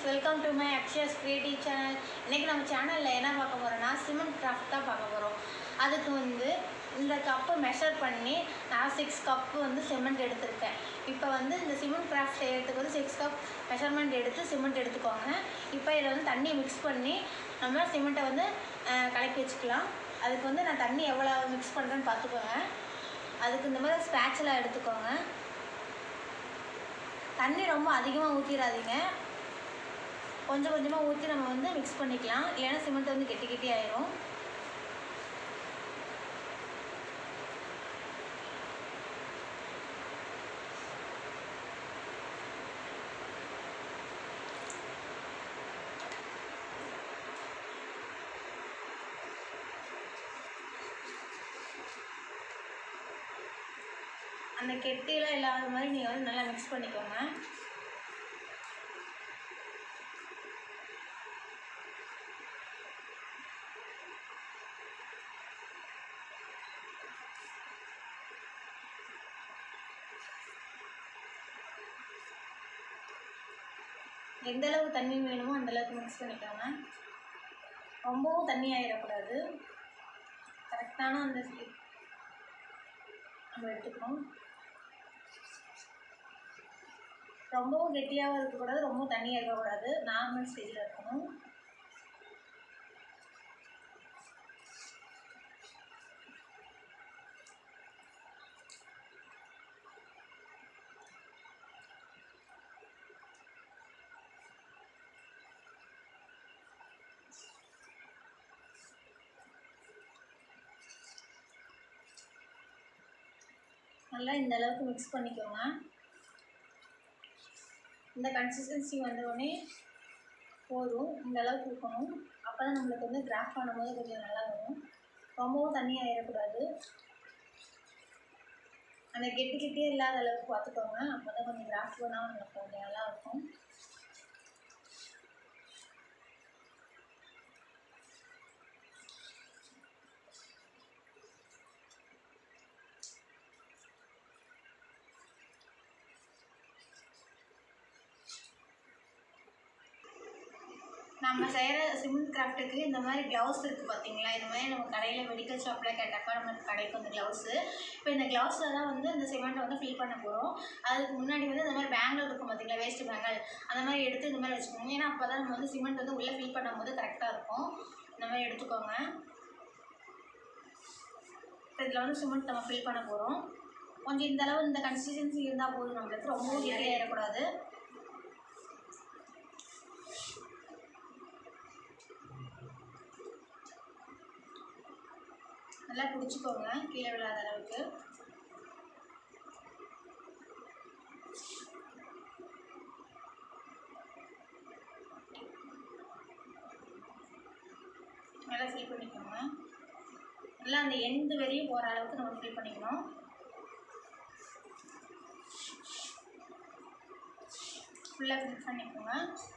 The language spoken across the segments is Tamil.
welcome to my Akshaya's creative channel இன்றைக்கி நம்ம சேனலில் என்ன பார்க்க போகிறோம்னா சிமெண்ட் கிராஃப்ட் தான் பார்க்க போகிறோம் அதுக்கு வந்து இந்த கப்பு மெஷர் பண்ணி நான் சிக்ஸ் கப்பு வந்து சிமெண்ட் எடுத்திருக்கேன் இப்போ வந்து இந்த சிமெண்ட் கிராஃப்ட் செய்யறதுக்கு வந்து சிக்ஸ் கப் மெஷர்மெண்ட் எடுத்து சிமெண்ட் எடுத்துக்கோங்க இப்போ இதில் வந்து தண்ணி மிக்ஸ் பண்ணி நம்ம சிமெண்ட்டை வந்து அஹ், கலக்கி வச்சுக்கலாம் அதுக்கு வந்து நான் தண்ணி எவ்வளோ மிக்ஸ் பண்ணுறேன்னு பார்த்துக்கோங்க அதுக்கு இந்த மாதிரி ஸ்பேட்சலாக எடுத்துக்கோங்க தண்ணி ரொம்ப அதிகமாக ஊற்றிடாதீங்க கொஞ்சம் கொஞ்சமாக ஊற்றி நம்ம வந்து மிக்ஸ் பண்ணிக்கலாம் இல்லைன்னா சிமெண்ட் வந்து கெட்டி கெட்டி ஆயிரும் அந்த கெட்டியெல்லாம் இல்லாத மாதிரி நீங்கள் வந்து நல்லா மிக்ஸ் பண்ணிக்கோங்க எந்த அளவு தண்ணி வேணுமோ அந்த அளவுக்கு மிக்ஸ் பண்ணிக்கோங்க ரொம்பவும் தண்ணி ஆயிடக்கூடாது கரெக்டான அந்த ஸ்டே- நம்ம எடுத்துக்கணும் ரொம்பவும் கெட்டியாகவும் இருக்கக்கூடாது ரொம்ப தண்ணியாக இருக்கக்கூடாது நார்மல் ஸ்டேஜில் இருக்கணும் நல்லா இந்த அளவுக்கு மிக்ஸ் பண்ணிக்கோங்க இந்த கன்சிஸ்டன்சி வந்தவுடனே போதும் இந்த அளவுக்கு இருக்கணும் அப்போ தான் நம்மளுக்கு வந்து கிராஃப்ட் பண்ணும்போது கொஞ்சம் நல்லா வரும் ரொம்பவும் தண்ணி ஆயிடக்கூடாது அந்த கெட்டி கெட்டியே இல்லாத அளவுக்கு பார்த்துக்கோங்க அப்போ தான் கொஞ்சம் கிராஃப்ட் பண்ணால் நம்மளுக்கு கொஞ்சம் நல்லா இருக்கும் நம்ம செய்கிற சிமெண்ட் கிராஃப்ட்டுக்கு இந்த மாதிரி க்ளவுஸ் இருக்குது பார்த்தீங்களா இந்த மாதிரி நம்ம கடையில் மெடிக்கல் ஷாப்பில் கேட்டாக்கா நமக்கு கடைக்கு வந்து க்ளவுஸு இப்போ இந்த க்ளவுஸில் தான் வந்து இந்த சிமெண்ட்டை வந்து ஃபில் பண்ண போகிறோம் அதுக்கு முன்னாடி வந்து இந்த மாதிரி பேங்கிள் இருக்கும் பார்த்தீங்களா வேஸ்ட் பேங்கிள் அந்த மாதிரி எடுத்து இந்த மாதிரி வச்சுக்கோங்க ஏன்னா அப்போ தான் நம்ம வந்து சிமெண்ட் வந்து உள்ளே ஃபில் பண்ணும்போது கரெக்டாக இருக்கும் இந்த மாதிரி எடுத்துக்கோங்க இப்போ இதில் வந்து சிமெண்ட் நம்ம ஃபில் பண்ண போகிறோம் கொஞ்சம் இந்த அளவு இந்த கன்சிஸ்டன்சி இருந்தால் போதும் நம்மளுக்கு ரொம்பவும் கெட்டியாயிடக்கூடாது நல்லா பிடிச்சிக்கோங்க கீழே விழாத அளவுக்கு நல்லா ஃபில் பண்ணிக்கோங்க நல்லா அந்த எண்டு வரையும் போகிற அளவுக்கு நம்ம ஃபில் பண்ணிக்கணும் ஃபுல்லாக ஃபில் பண்ணிக்கோங்க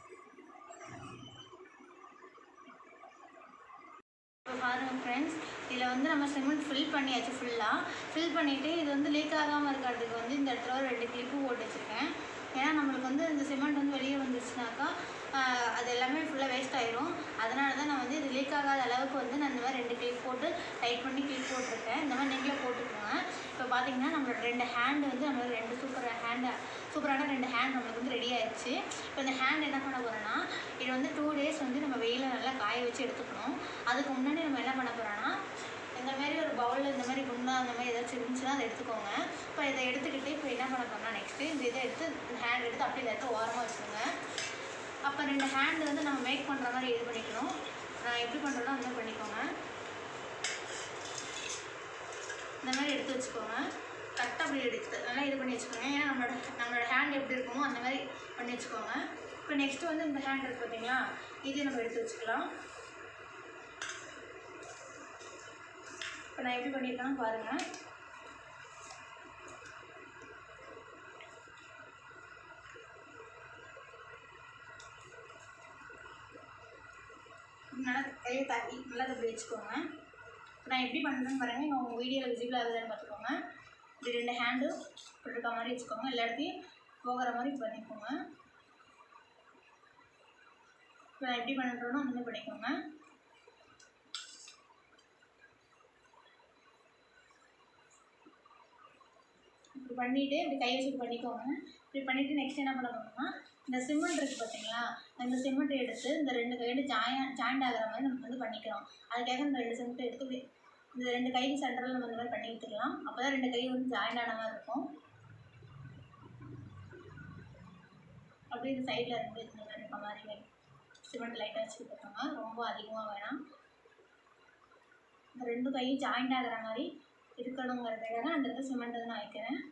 இப்போ பாருங்க ஃப்ரெண்ட்ஸ் இதில் வந்து நம்ம சிமெண்ட் ஃபில் பண்ணியாச்சு ஃபுல்லாக ஃபில் பண்ணிவிட்டு இது வந்து லீக் ஆகாமல் இருக்கிறதுக்கு வந்து இந்த இடத்துல ஒரு ரெண்டு கிளிப்பு போட்டு வச்சுருக்கேன் ஏன்னா நம்மளுக்கு வந்து இந்த சிமெண்ட் வந்து வெளியே வந்துச்சுனாக்கா ஆஹ், அது எல்லாமே ஃபுல்லாக வேஸ்ட் ஆயிரும் அதனால தான் நான் வந்து இது லீக் ஆகாத அளவுக்கு வந்து நான் இந்த மாதிரி ரெண்டு கிளிப் போட்டு டைட் பண்ணி கிளிப் போட்டிருக்கேன் இந்த மாதிரி நீங்களே போட்டுக்கோங்க இப்போ பார்த்தீங்கன்னா நம்மளோட ரெண்டு ஹேண்டு வந்து நம்மளுக்கு ரெண்டு சூப்பர் ஹேண்டு சூப்பரான ரெண்டு ஹேண்ட் நம்மளுக்கு வந்து ரெடி ஆயிடுச்சு இப்போ இந்த ஹேண்ட் என்ன பண்ண போகிறோன்னா இது வந்து டூ டேஸ் வந்து நம்ம வெயிலில் நல்லா காய வச்சு எடுத்துக்கணும் அதுக்கு முன்னாடி நம்ம என்ன பண்ண போகிறோன்னா இந்த மாதிரி ஒரு பவுலில் இந்த மாதிரி குண்டா அந்த மாதிரி ஏதாச்சும் இருந்துச்சுன்னா அதை எடுத்துக்கோங்க இப்போ இதை எடுத்துக்கிட்டு இப்போ என்ன பண்ண போகிறோம்னா நெக்ஸ்ட்டு இந்த இதை எடுத்து இந்த ஹேண்ட் எடுத்து அப்படியே இதை எடுத்து ஓரமாக வச்சுருங்க அப்போ ரெண்டு ஹேண்ட் வந்து நம்ம மேக் பண்ணுற மாதிரி இது பண்ணிக்கணும் நான் எப்படி பண்ணுறதோ அந்த மாதிரி பண்ணிக்கோங்க இந்த மாதிரி எடுத்து வச்சுக்கோங்க கரெக்டாக அப்படி எடுத்து நல்லா இது பண்ணி வச்சுக்கோங்க ஏன்னா நம்மளோட நம்மளோட ஹேண்ட் எப்படி இருக்குமோ அந்த மாதிரி பண்ணி வச்சுக்கோங்க இப்போ நெக்ஸ்ட்டு வந்து இந்த ஹேண்ட் இருக்குது பார்த்தீங்களா இதை நம்ம எடுத்து வச்சுக்கலாம் இப்போ நான் எப்படி பண்ணியிருக்கேன்னு பாருங்கள் நல்லா கையை தாக்கி நல்லா இப்படி வச்சுக்கோங்க நான் எப்படி பண்ணுறேன்னு பாருங்கள் இங்கே உங்கள் வீடியோவில் விசிபிள் ஆகுதுன்னு பார்த்துக்கோங்க இப்படி ரெண்டு ஹேண்டும் போட்டிருக்க மாதிரி வச்சுக்கோங்க எல்லா இடத்தையும் போகிற மாதிரி பண்ணிக்கோங்க இப்போ நான் எப்படி பண்ணுறோன்னா அந்த மாதிரி பண்ணிக்கோங்க இப்படி பண்ணிவிட்டு இப்படி கை வச்சு இப்படி பண்ணிக்கோங்க இப்படி பண்ணிவிட்டு நெக்ஸ்ட் என்ன பண்ண போகிறோம்னா இந்த சிமெண்ட் இருக்குது பார்த்தீங்களா இந்த சிமெண்ட் எடுத்து இந்த ரெண்டு கையோட ஜாயின் ஜாயிண்ட் ஆகிற மாதிரி நம்ம வந்து பண்ணிக்கிறோம் அதுக்காக இந்த ரெண்டு சிமெண்ட் எடுத்து இப்படி இந்த ரெண்டு கைக்கு சென்டரில் நம்ம இந்த மாதிரி பண்ணி விட்டுக்கலாம் அப்போ தான் ரெண்டு கை வந்து ஜாயிண்ட் ஆன மாதிரி இருக்கும் அப்படியே இந்த சைடில் இருந்து இந்த மாதிரி இருக்க மாதிரி சிமெண்ட் லைட்டாக வச்சு போட்டோங்க ரொம்ப அதிகமாக வேணாம் இந்த ரெண்டு கையும் ஜாயிண்ட் ஆகிற மாதிரி இருக்கணுங்கிறதுக்காக அந்த இடத்துல சிமெண்ட் வந்து நான் வைக்கிறேன்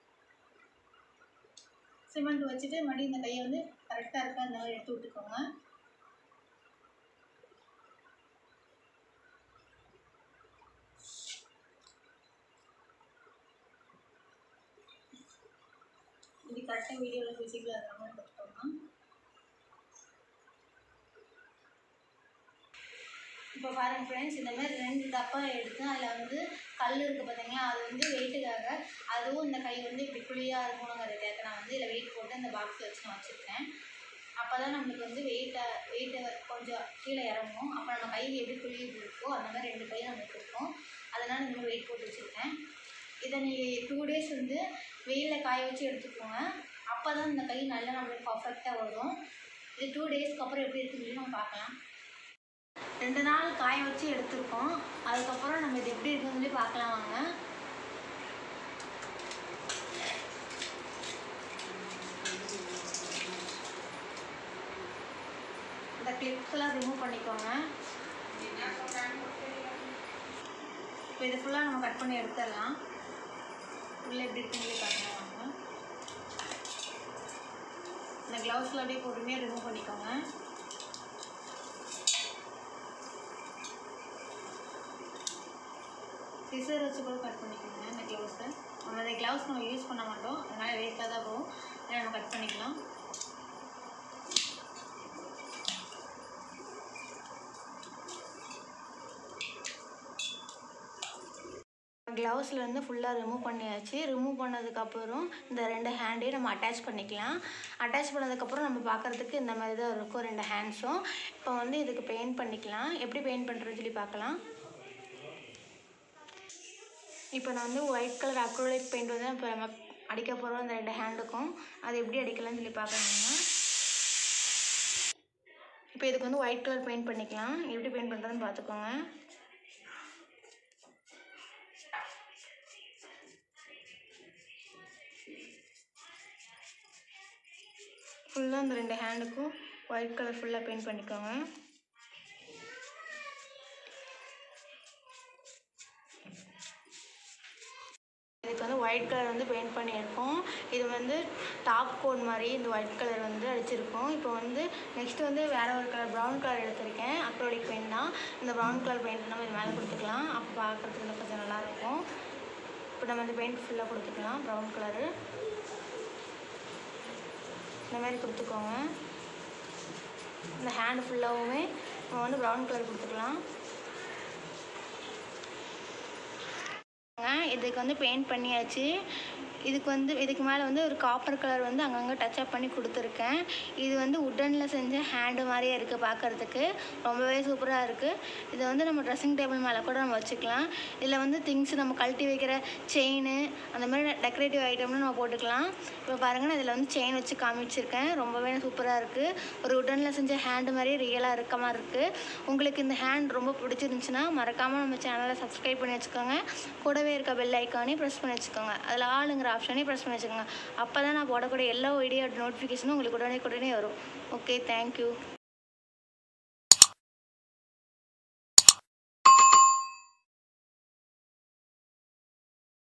சிமெண்ட் வச்சுட்டு மறுபடியும் இந்த கையை வந்து கரெக்டாக இருக்கா அந்த மாதிரி எடுத்து விட்டுக்கோங்க இப்படி கரெக்டாக வீடியோவில் ஃபிசிக்கில் இருக்கிற மாதிரி கொடுத்துக்கோங்க இப்போ பாருங்க ஃப்ரெண்ட்ஸ் இந்த மாதிரி ரெண்டு டப்பா எடுத்து அதில் வந்து கல் இருக்குது பார்த்தீங்களா அது வந்து வெயிட்டுக்காக அதுவும் இந்த கை வந்து இப்படி குழியாக இருக்கணுங்கிறதுக்காக நான் வந்து இதில் வெயிட் போட்டு இந்த பாக்ஸில் வச்சு நான் வச்சுருக்கேன் அப்போ தான் நம்மளுக்கு வந்து வெயிட்டை வெயிட்டை கொஞ்சம் கீழே இறங்கும் அப்போ நம்ம கை எப்படி குழி இருக்கோ அந்த மாதிரி ரெண்டு கையும் நம்மளுக்கு இருக்கும் அதனால் இந்த மாதிரி வெயிட் போட்டு வச்சுருக்கேன் இதை நீங்கள் டூ டேஸ் வந்து வெயிலில் காய வச்சு எடுத்துக்கோங்க அப்போ தான் இந்த கை நல்லா நம்மளுக்கு பர்ஃபெக்டாக வரும் இது டூ டேஸ்க்கு அப்புறம் எப்படி இருக்குன்னு சொல்லி நம்ம பார்க்கலாம் ரெண்டு நாள் காய வச்சு எடுத்திருக்கோம் அதுக்கப்புறம் நம்ம இது எப்படி இருக்குன்னு சொல்லி பார்க்கலாம் வாங்க இந்த கிளிப்ஸ்லாம் ரிமூவ் பண்ணிக்கோங்க இப்போ இது ஃபுல்லாக நம்ம கட் பண்ணி எடுத்துடலாம் உள்ளே எப்படி இருக்குன்னு சொல்லி பார்க்கலாம் வாங்க இந்த க்ளவுஸில் அப்படியே பொறுமையாக ரிமூவ் பண்ணிக்கோங்க சிசர் வச்சு கூட கட் பண்ணிக்கோங்க இந்த க்ளவுஸை நம்ம இந்த க்ளவுஸ் நம்ம யூஸ் பண்ண மாட்டோம் அதனால் வேஸ்ட்டாக தான் போகும் அதை நம்ம கட் பண்ணிக்கலாம் க்ளவுஸில் வந்து ஃபுல்லாக ரிமூவ் பண்ணியாச்சு ரிமூவ் பண்ணதுக்கப்புறம் இந்த ரெண்டு ஹேண்டையும் நம்ம அட்டாச் பண்ணிக்கலாம் அட்டாச் பண்ணதுக்கப்புறம் நம்ம பார்க்குறதுக்கு இந்த மாதிரி தான் இருக்கும் ரெண்டு ஹேண்ட்ஸும் இப்போ வந்து இதுக்கு பெயிண்ட் பண்ணிக்கலாம் எப்படி பெயிண்ட் பண்ணுறதுன்னு சொல்லி பார்க்கலாம் இப்போ நான் வந்து ஒயிட் கலர் அக்ரோலிக் பெயிண்ட் வந்து இப்போ நம்ம அடிக்க போகிறோம் இந்த ரெண்டு ஹேண்டுக்கும் அது எப்படி அடிக்கலாம்னு சொல்லி பார்க்கணுங்க இப்போ இதுக்கு வந்து ஒயிட் கலர் பெயிண்ட் பண்ணிக்கலாம் எப்படி பெயிண்ட் பண்ணுறதுன்னு பார்த்துக்கோங்க ஃபுல்லாக இந்த ரெண்டு ஹேண்டுக்கும் ஒயிட் கலர் ஃபுல்லாக பெயிண்ட் பண்ணிக்கோங்க இதுக்கு வந்து ஒயிட் கலர் வந்து பெயிண்ட் பண்ணியிருக்கோம் இது வந்து டாப் கோட் மாதிரி இந்த ஒயிட் கலர் வந்து அடிச்சிருக்கோம் இப்போ வந்து நெக்ஸ்ட் வந்து வேறு ஒரு கலர் ப்ரௌன் கலர் எடுத்திருக்கேன் அக்ரோலிக் பெயிண்ட் தான் இந்த ப்ரௌன் கலர் பெயிண்ட் நம்ம இது மேலே கொடுத்துக்கலாம் அப்போ பார்க்குறதுக்கு இன்னும் கொஞ்சம் நல்லாயிருக்கும் இப்போ நம்ம இந்த பெயிண்ட் ஃபுல்லாக கொடுத்துக்கலாம் ப்ரௌன் கலரு இந்த மாதிரி கொடுத்துக்கோங்க இந்த ஹேண்ட் ஃபுல்லாகவுமே நம்ம வந்து ப்ரௌன் கலர் கொடுத்துக்கலாம் இதுக்கு வந்து பெயிண்ட் பண்ணியாச்சு இதுக்கு வந்து இதுக்கு மேலே வந்து ஒரு காப்பர் கலர் வந்து அங்கங்கே டச்சப் பண்ணி கொடுத்துருக்கேன் இது வந்து உட்டனில் செஞ்ச ஹேண்டு மாதிரியே இருக்குது பார்க்குறதுக்கு ரொம்பவே சூப்பராக இருக்குது இதை வந்து நம்ம ட்ரெஸ்ஸிங் டேபிள் மேலே கூட நம்ம வச்சுக்கலாம் இதில் வந்து திங்ஸ் நம்ம கழட்டி வைக்கிற செயின் அந்த மாதிரி டெக்கரேட்டிவ் ஐட்டம்னு நம்ம போட்டுக்கலாம் இப்போ பாருங்கள் நான் இதில் வந்து செயின் வச்சு காமிச்சிருக்கேன் ரொம்பவே சூப்பராக இருக்குது ஒரு உட்டனில் செஞ்ச ஹேண்டு மாதிரியே ரியலாக இருக்க மாதிரி இருக்குது உங்களுக்கு இந்த ஹேண்ட் ரொம்ப பிடிச்சிருந்துச்சுன்னா மறக்காமல் நம்ம சேனலை சப்ஸ்கிரைப் பண்ணி வச்சுக்கோங்க கூடவே இருக்க பெல் ஐக்கானே ப்ரெஸ் பண்ணி வச்சுக்கோங்க அதில் ஆளுங்கிற ஆப்ஷனே ப்ரெஸ் பண்ணி வச்சுக்கோங்க அப்போ தான் நான் போடக்கூடிய எல்லா வீடியோ நோட்டிஃபிகேஷனும் உங்களுக்கு உடனே உடனே வரும் ஓகே தேங்க்யூ